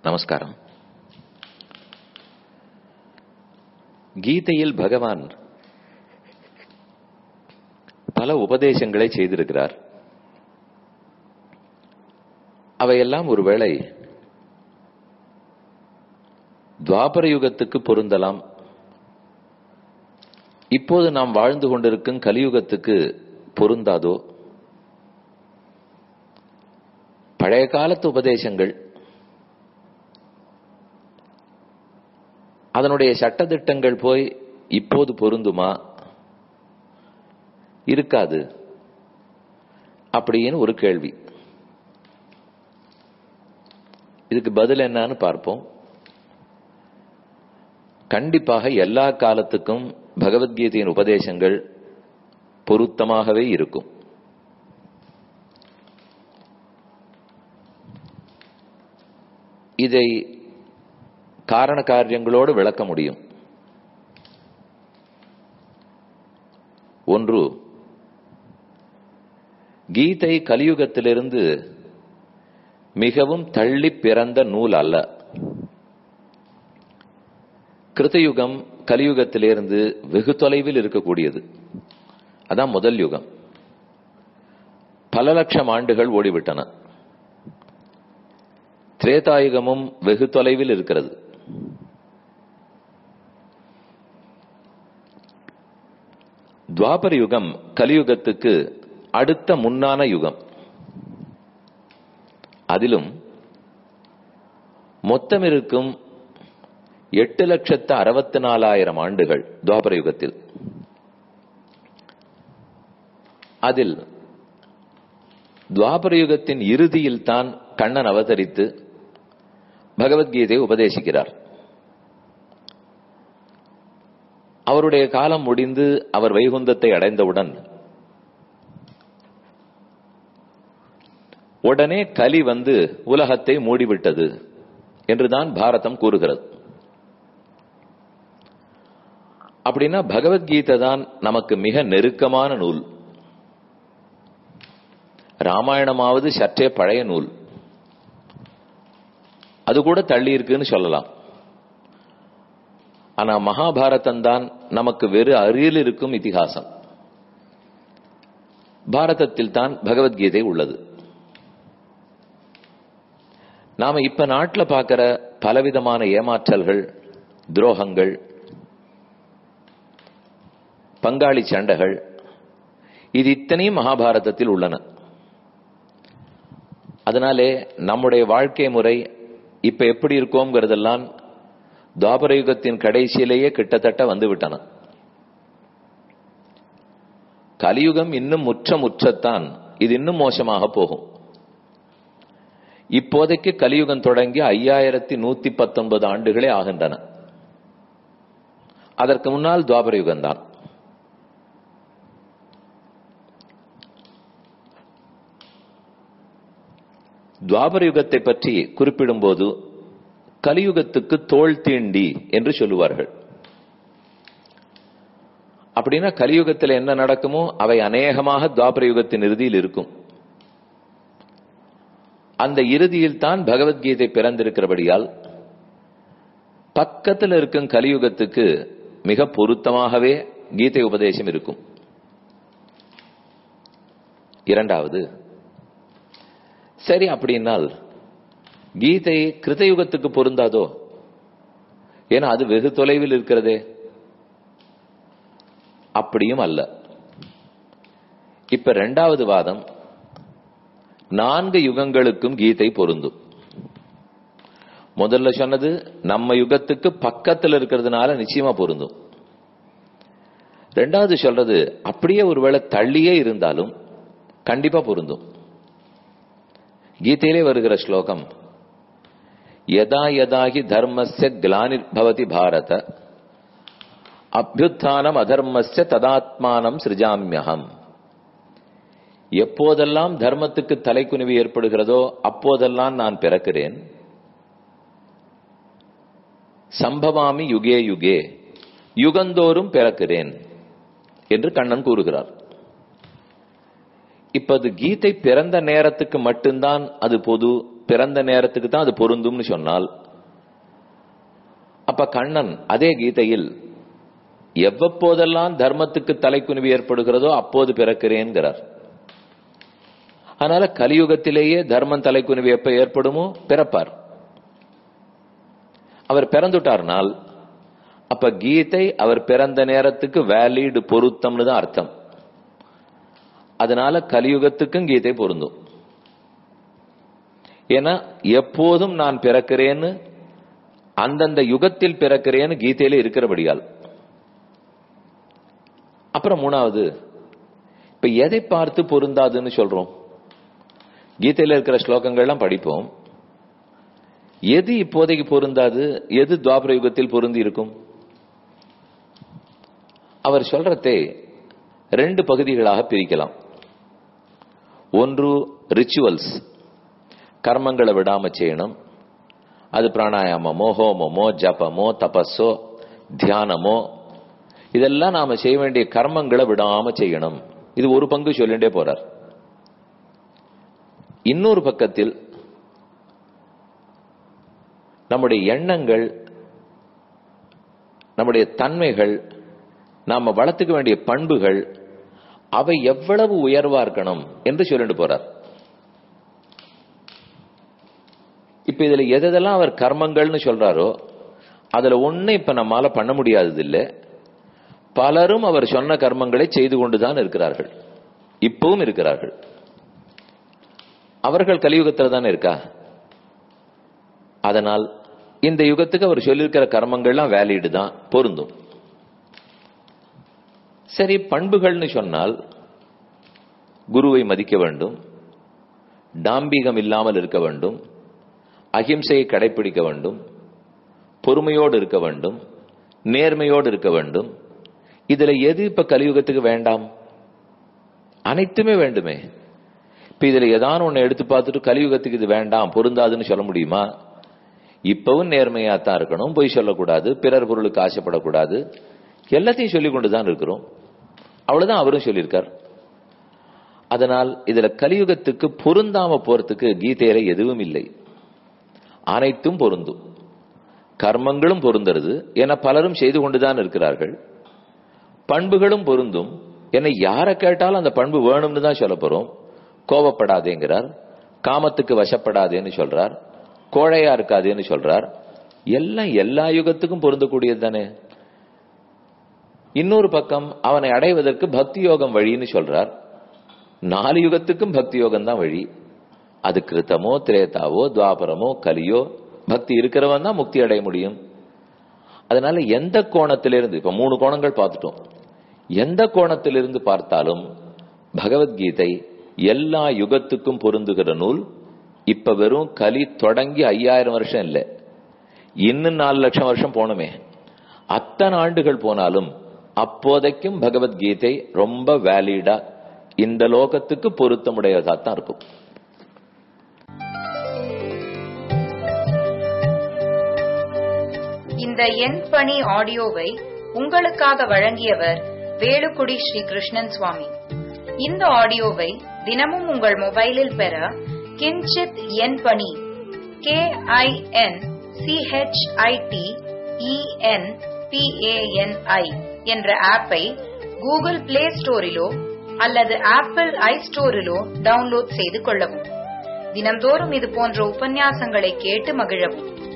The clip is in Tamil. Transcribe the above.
நமஸ்காரம் கீதையில் பகவான் பல உபதேசங்களை செய்திருக்கிறார் அவையெல்லாம் ஒருவேளை துவாபர யுகத்துக்கு பொருந்தலாம் இப்போது நாம் வாழ்ந்து கொண்டிருக்கும் கலியுகத்துக்கு பொருந்தாதோ பழைய காலத்து உபதேசங்கள் அதனுடைய சட்டத்திட்டங்கள் போய் இப்போது பொருந்துமா இருக்காது அப்படின்னு ஒரு கேள்வி இதுக்கு பதில் என்னன்னு பார்ப்போம் கண்டிப்பாக எல்லா காலத்துக்கும் பகவத்கீதையின் உபதேசங்கள் பொருத்தமாகவே இருக்கும் இதை காரண காரியங்களோடு விளக்க முடியும் ஒன்று கீதை கலியுகத்திலிருந்து மிகவும் தள்ளி பிறந்த நூல் அல்ல கிருத்தயுகம் கலியுகத்திலிருந்து வெகு தொலைவில் இருக்கக்கூடியது அதான் முதல் யுகம் பல லட்சம் ஆண்டுகள் ஓடிவிட்டன திரேதாயுகமும் வெகு தொலைவில் இருக்கிறது துவாபர யுகம் கலியுகத்துக்கு அடுத்த முன்னான யுகம் அதிலும் மொத்தம் இருக்கும் எட்டு லட்சத்து அறுபத்தி நாலாயிரம் ஆண்டுகள் துவாபர யுகத்தில் அதில் துவாபர யுகத்தின் இறுதியில் தான் கண்ணன் அவதரித்து பகவத்கீதை உபதேசிக்கிறார் அவருடைய காலம் முடிந்து அவர் வைகுந்தத்தை அடைந்தவுடன் உடனே கலி வந்து உலகத்தை மூடிவிட்டது என்றுதான் பாரதம் கூறுகிறது அப்படின்னா பகவத்கீதை தான் நமக்கு மிக நெருக்கமான நூல் ராமாயணமாவது சற்றே பழைய நூல் அது கூட தள்ளி இருக்குன்னு சொல்லலாம் ஆனா மகாபாரதம் தான் நமக்கு வெறு அருகில் இருக்கும் இதிகாசம் பாரதத்தில் தான் பகவத்கீதை உள்ளது நாம இப்ப நாட்டில் பார்க்கிற பலவிதமான ஏமாற்றல்கள் துரோகங்கள் பங்காளி சண்டைகள் இது இத்தனையும் மகாபாரதத்தில் உள்ளன அதனாலே நம்முடைய வாழ்க்கை முறை இப்ப எப்படி இருக்கோங்கிறதெல்லாம் துவாபர யுகத்தின் கடைசியிலேயே கிட்டத்தட்ட வந்து விட்டன கலியுகம் இன்னும் முற்ற முற்றத்தான் இது இன்னும் மோசமாக போகும் இப்போதைக்கு கலியுகம் தொடங்கி ஐயாயிரத்தி நூத்தி பத்தொன்பது ஆண்டுகளே ஆகின்றன அதற்கு முன்னால் துவாபர யுகம்தான் துவாபர யுகத்தை பற்றி குறிப்பிடும்போது கலியுகத்துக்கு தோல் தீண்டி என்று சொல்லுவார்கள் அப்படின்னா கலியுகத்தில் என்ன நடக்குமோ அவை அநேகமாக துவாபர யுகத்தின் இறுதியில் இருக்கும் அந்த இறுதியில் தான் பகவத்கீதை பிறந்திருக்கிறபடியால் பக்கத்தில் இருக்கும் கலியுகத்துக்கு மிக பொருத்தமாகவே கீதை உபதேசம் இருக்கும் இரண்டாவது சரி அப்படின்னால் கீதை கிருதயுகத்துக்கு பொருந்தாதோ ஏன்னா அது வெகு தொலைவில் இருக்கிறதே அப்படியும் அல்ல இப்ப ரெண்டாவது வாதம் நான்கு யுகங்களுக்கும் கீதை பொருந்தும் முதல்ல சொன்னது நம்ம யுகத்துக்கு பக்கத்தில் இருக்கிறதுனால நிச்சயமா பொருந்தும் ரெண்டாவது சொல்றது அப்படியே ஒருவேளை தள்ளியே இருந்தாலும் கண்டிப்பா பொருந்தும் கீதையிலே வருகிற ஸ்லோகம் யதா யதாகி தர்மஸ்ய கிளானிர்பவதி பாரத அபியுத்தானம் அதர்மஸ்ய ததாத்மானம் சிருஜாமியகம் எப்போதெல்லாம் தர்மத்துக்கு தலைக்குனிவு ஏற்படுகிறதோ அப்போதெல்லாம் நான் பிறக்கிறேன் சம்பவாமி யுகே யுகே யுகந்தோறும் பிறக்கிறேன் என்று கண்ணன் கூறுகிறார் இப்ப அது கீதை பிறந்த நேரத்துக்கு மட்டும்தான் அது பொது பிறந்த நேரத்துக்கு தான் அது பொருந்தும்னு சொன்னால் அப்ப கண்ணன் அதே கீதையில் எவ்வப்போதெல்லாம் தர்மத்துக்கு தலைக்குனிவு ஏற்படுகிறதோ அப்போது பிறக்கிறேன்கிறார் அதனால கலியுகத்திலேயே தர்மம் தலைக்குனிவு எப்ப ஏற்படுமோ பிறப்பார் அவர் பிறந்துட்டார்னால் அப்ப கீதை அவர் பிறந்த நேரத்துக்கு வேலிடு பொருத்தம்னு தான் அர்த்தம் அதனால கலியுகத்துக்கும் கீதை பொருந்தும் ஏன்னா எப்போதும் நான் பிறக்கிறேன்னு அந்தந்த யுகத்தில் பிறக்கிறேன்னு கீதையில இருக்கிறபடியால் அப்புறம் மூணாவது இப்ப எதை பார்த்து பொருந்தாதுன்னு சொல்றோம் கீதையில இருக்கிற ஸ்லோகங்கள்லாம் படிப்போம் எது இப்போதைக்கு பொருந்தாது எது துவாபர யுகத்தில் பொருந்தி இருக்கும் அவர் சொல்றதை ரெண்டு பகுதிகளாக பிரிக்கலாம் ஒன்று ரிச்சுவல்ஸ் கர்மங்களை விடாம செய்யணும் அது பிராணாயாமமோ ஹோமமோ ஜபமோ தபஸோ தியானமோ இதெல்லாம் நாம செய்ய வேண்டிய கர்மங்களை விடாம செய்யணும் இது ஒரு பங்கு சொல்லிட்டே போறார் இன்னொரு பக்கத்தில் நம்முடைய எண்ணங்கள் நம்முடைய தன்மைகள் நாம வளர்த்துக்க வேண்டிய பண்புகள் அவை எவ்வளவு உயர்வா இருக்கணும் என்று சொல்லிட்டு போறார் இப்ப இதுல எதெல்லாம் அவர் கர்மங்கள்னு சொல்றாரோ அதுல ஒண்ணு இப்ப நம்மால பண்ண முடியாதது இல்ல பலரும் அவர் சொன்ன கர்மங்களை செய்து கொண்டுதான் இருக்கிறார்கள் இப்பவும் இருக்கிறார்கள் அவர்கள் கலியுகத்துல தானே இருக்கா அதனால் இந்த யுகத்துக்கு அவர் சொல்லியிருக்கிற கர்மங்கள்லாம் வேலிடு தான் பொருந்தும் சரி பண்புகள்னு சொன்னால் குருவை மதிக்க வேண்டும் டாம்பீகம் இல்லாமல் இருக்க வேண்டும் அகிம்சையை கடைபிடிக்க வேண்டும் பொறுமையோடு இருக்க வேண்டும் நேர்மையோடு இருக்க வேண்டும் இதுல எது இப்ப கலியுகத்துக்கு வேண்டாம் அனைத்துமே வேண்டுமே இப்ப இதுல ஏதான ஒண்ணு எடுத்து பார்த்துட்டு கலியுகத்துக்கு இது வேண்டாம் பொருந்தாதுன்னு சொல்ல முடியுமா இப்பவும் நேர்மையா தான் இருக்கணும் பொய் சொல்லக்கூடாது பிறர் பொருளுக்கு ஆசைப்படக்கூடாது எல்லாத்தையும் சொல்லிக் கொண்டுதான் இருக்கிறோம் அவ்வளவுதான் அவரும் சொல்லியிருக்கார் அதனால் இதுல கலியுகத்துக்கு பொருந்தாம போறதுக்கு கீதையில எதுவும் இல்லை அனைத்தும் பொருந்தும் கர்மங்களும் பொருந்துறது என பலரும் செய்து கொண்டுதான் இருக்கிறார்கள் பண்புகளும் பொருந்தும் என்னை யாரை கேட்டாலும் அந்த பண்பு வேணும்னு தான் சொல்ல போறோம் கோபப்படாதேங்கிறார் காமத்துக்கு வசப்படாதேன்னு சொல்றார் கோழையா இருக்காதேன்னு சொல்றார் எல்லாம் எல்லா யுகத்துக்கும் பொருந்தக்கூடியது தானே இன்னொரு பக்கம் அவனை அடைவதற்கு பக்தி யோகம் வழின்னு சொல்றார் நாலு யுகத்துக்கும் பக்தி யோகம் தான் வழி அது கிருத்தமோ திரேதாவோ துவாபரமோ கலியோ பக்தி இருக்கிறவன் தான் முக்தி அடைய முடியும் அதனால எந்த கோணத்திலிருந்து இப்ப மூணு கோணங்கள் பார்த்துட்டோம் எந்த கோணத்திலிருந்து பார்த்தாலும் பகவத்கீதை எல்லா யுகத்துக்கும் பொருந்துகிற நூல் இப்ப வெறும் கலி தொடங்கி ஐயாயிரம் வருஷம் இல்ல இன்னும் நாலு லட்சம் வருஷம் போனோமே அத்தனை ஆண்டுகள் போனாலும் அப்போதைக்கும் பகவத்கீதை ரொம்ப வேலிடா இந்த லோகத்துக்கு பொருத்தமுடையதா தான் இருக்கும் இந்த எண் பணி ஆடியோவை உங்களுக்காக வழங்கியவர் வேலுக்குடி ஸ்ரீ கிருஷ்ணன் சுவாமி இந்த ஆடியோவை தினமும் உங்கள் மொபைலில் பெற கிஞ்சித் எண் பணி கே ஐ என் சிஹெச்ஐடி இஎன் பிஏஎன்ஐ என்ற ஆப்பை கூகுள் பிளே ஸ்டோரிலோ அல்லது ஆப்பிள் ஐ ஸ்டோரிலோ டவுன்லோட் செய்து கொள்ளவும் தினம்தோறும் இது போன்ற உபன்யாசங்களை கேட்டு மகிழவும்